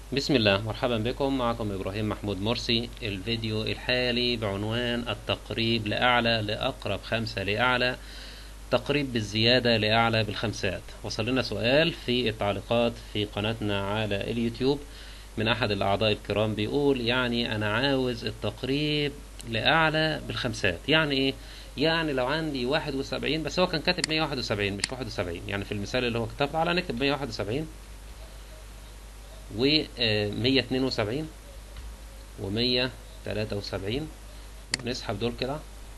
بسم الله مرحبا بكم معكم إبراهيم محمود مرسي الفيديو الحالي بعنوان التقريب لأعلى لأقرب خمسة لأعلى تقريب بالزيادة لأعلى بالخمسات وصل لنا سؤال في التعليقات في قناتنا على اليوتيوب من أحد الأعضاء الكرام بيقول يعني أنا عاوز التقريب لأعلى بالخمسات يعني إيه؟ يعني لو عندي واحد وسبعين بس هو كان كاتب مية واحد وسبعين مش واحد وسبعين يعني في المثال اللي هو كتبه تعالى نكتب مية واحد وسبعين ومية اتنين وسبعين ومية تلاتة وسبعين ونسحب دول كده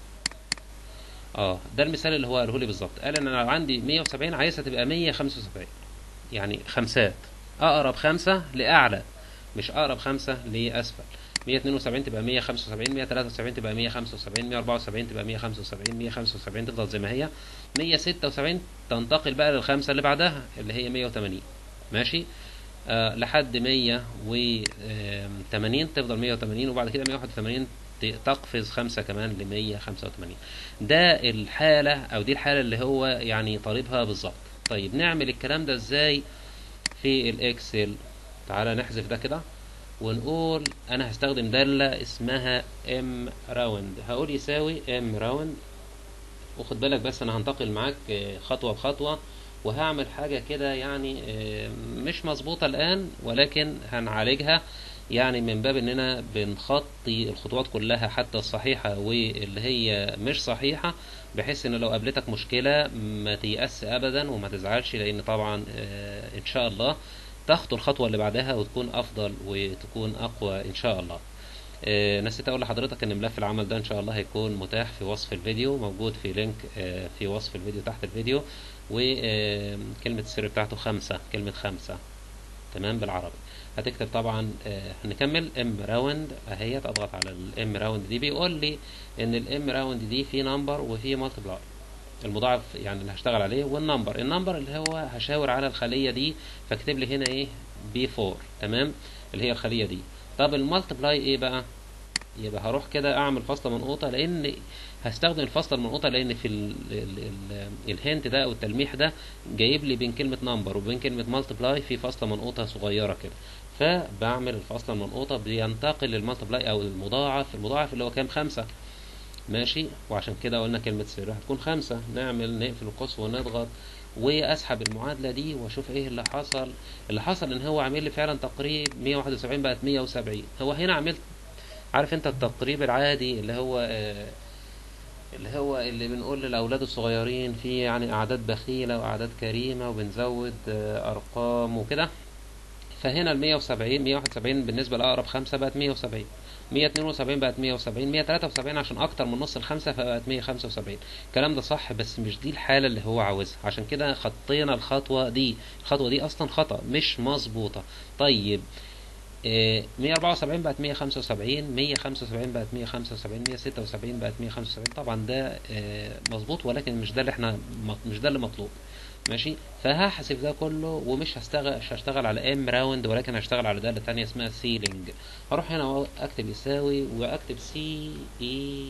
اه ده المثال اللي هو قاله لي بالظبط قال ان انا لو عندي 170 عايزها تبقى 175 يعني خمسات اقرب خمسة لاعلى مش اقرب خمسة لاسفل 172 تبقى 175 173 تبقى 175 174 تبقى 175 175 تفضل زي ما هي 176 تنتقل بقى للخمسة اللي بعدها اللي هي 180 ماشي آه لحد 180 تفضل 180 وبعد كده 181 تقفز خمسة كمان ل 185 ده الحالة أو دي الحالة اللي هو يعني طالبها بالظبط طيب نعمل الكلام ده ازاي في الإكسل تعالى نحذف ده كده ونقول أنا هستخدم دالة اسمها ام راوند هقول يساوي ام راوند وخد بالك بس أنا هنتقل معاك خطوة بخطوة وهعمل حاجة كده يعني مش مظبوطة الآن ولكن هنعالجها يعني من باب اننا بنخطي الخطوات كلها حتى الصحيحة واللي هي مش صحيحة بحيث ان لو قابلتك مشكلة ما تيأس ابدا وما تزعلش لان طبعا ان شاء الله تخطو الخطوة اللي بعدها وتكون افضل وتكون اقوى ان شاء الله نسيت اقول لحضرتك ان ملف العمل ده ان شاء الله هيكون متاح في وصف الفيديو موجود في لينك في وصف الفيديو تحت الفيديو وكلمة السر بتاعته خمسة كلمة خمسة تمام بالعربي هتكتب طبعا هنكمل ام راوند اهي اضغط على الام راوند دي بيقول لي ان الام راوند دي في نمبر وفي مالتبلاي المضاعف يعني اللي هشتغل عليه والنمبر النمبر اللي هو هشاور على الخليه دي فاكتب لي هنا ايه بي 4 تمام اللي هي الخليه دي طب المالتبلاي ايه بقى يبقى هروح كده اعمل فاصله منقوطه لان هستخدم الفاصله المنقوطه لان في ال ال ال الهنت ده او التلميح ده جايب لي بين كلمه نمبر وبين كلمه مالتبلاي في فاصله منقوطه صغيره كده فبعمل الفاصله المنقوطه بينتقل للمالتبلاي او المضاعف المضاعف اللي هو كام خمسة ماشي وعشان كده قلنا كلمه سر هتكون خمسة نعمل نقفل القوس ونضغط واسحب المعادله دي واشوف ايه اللي حصل اللي حصل ان هو عامل لي فعلا تقريب 171 بقت 170 هو هنا عملت عارف انت التقريب العادي اللي هو آه اللي هو اللي بنقول للأولاد الصغيرين في يعني أعداد بخيلة وأعداد كريمة وبنزود آه أرقام وكده فهنا ال 170 171 بالنسبة لأقرب خمسة بقت 170 172 بقت 170 173 عشان أكتر من نص الخمسة فبقت 175 الكلام ده صح بس مش دي الحالة اللي هو عاوزها عشان كده خطينا الخطوة دي الخطوة دي أصلا خطأ مش مظبوطة طيب 174 بقت 175 175 بقت 175 176 بقت 175 طبعا ده مظبوط ولكن مش ده اللي احنا مش ده اللي مطلوب ماشي فهحسب ده كله ومش هشتغل مش هشتغل على ام راوند ولكن هشتغل على داله ثانيه اسمها سيلينج هروح هنا اكتب يساوي واكتب سي اي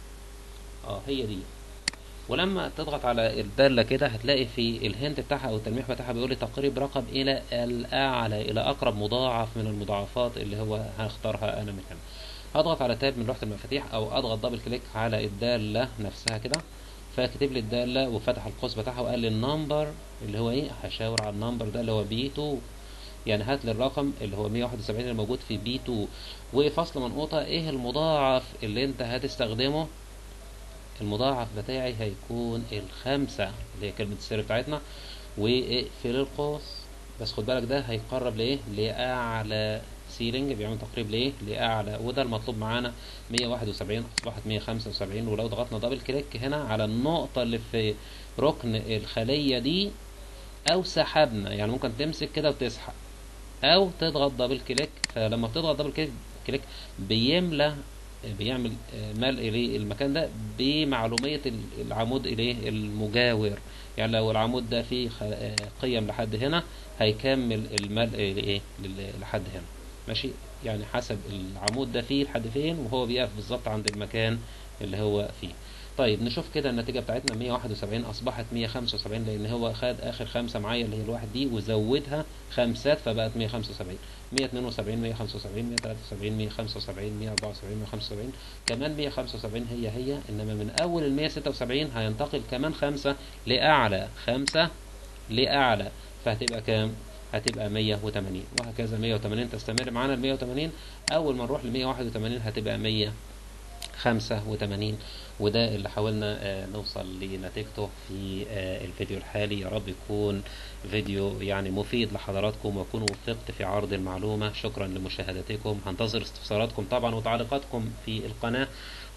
اه هي دي ولما تضغط على الدالة كده هتلاقي في الهنت بتاعها او التلميح بتاعها بيقول لي تقريب رقم الى الاعلى الى اقرب مضاعف من المضاعفات اللي هو هختارها انا من هنا هضغط على تاب من لوحة المفاتيح او اضغط دبل كليك على الدالة نفسها كده فكتب لي الدالة وفتح القوس بتاعها وقال لي النمبر اللي هو ايه هشاور على النمبر ده اللي هو بي 2 يعني هات لي الرقم اللي هو 171 اللي موجود في بي 2 وفصل منقوطة ايه المضاعف اللي انت هتستخدمه المضاعف بتاعي هيكون الخمسة اللي هي كلمة السر بتاعتنا واقفل القوس بس خد بالك ده هيقرب لايه لأعلى سيلينج بيعمل تقريب لايه لأعلى وده المطلوب معانا 171 أصبحت 175 ولو ضغطنا دبل كليك هنا على النقطة اللي في ركن الخلية دي أو سحبنا يعني ممكن تمسك كده وتسحب أو تضغط دبل كليك فلما بتضغط دبل كليك كليك بيملى بيعمل ملء للمكان ده بمعلومية العمود إليه المجاور يعني لو العمود ده فيه قيم لحد هنا هيكمل الملء لإيه لحد هنا ماشي يعني حسب العمود ده فيه لحد فين وهو بيقف بالظبط عند المكان اللي هو فيه طيب نشوف كده النتيجة بتاعتنا 171 أصبحت 175 لأن هو خد آخر خمسة معايا اللي هي الواحد دي وزودها خمسات فبقت 175 172 175 173 175 174 175 كمان 175 هي هي إنما من أول ال 176 هينتقل كمان خمسة لأعلى خمسة لأعلى فهتبقى كام؟ هتبقى 180 وهكذا 180 تستمر معانا ال 180 أول ما نروح ل 181 هتبقى 100 85 وده اللي حاولنا آه، نوصل لنتيجته في آه، الفيديو الحالي يا رب يكون فيديو يعني مفيد لحضراتكم واكون وفقت في عرض المعلومة شكرا لمشاهدتكم هنتظر استفساراتكم طبعا وتعليقاتكم في القناة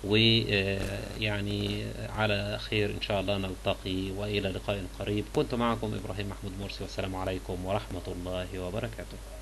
ويعني على خير إن شاء الله نلتقي وإلى لقاء قريب كنت معكم إبراهيم محمود مرسي والسلام عليكم ورحمة الله وبركاته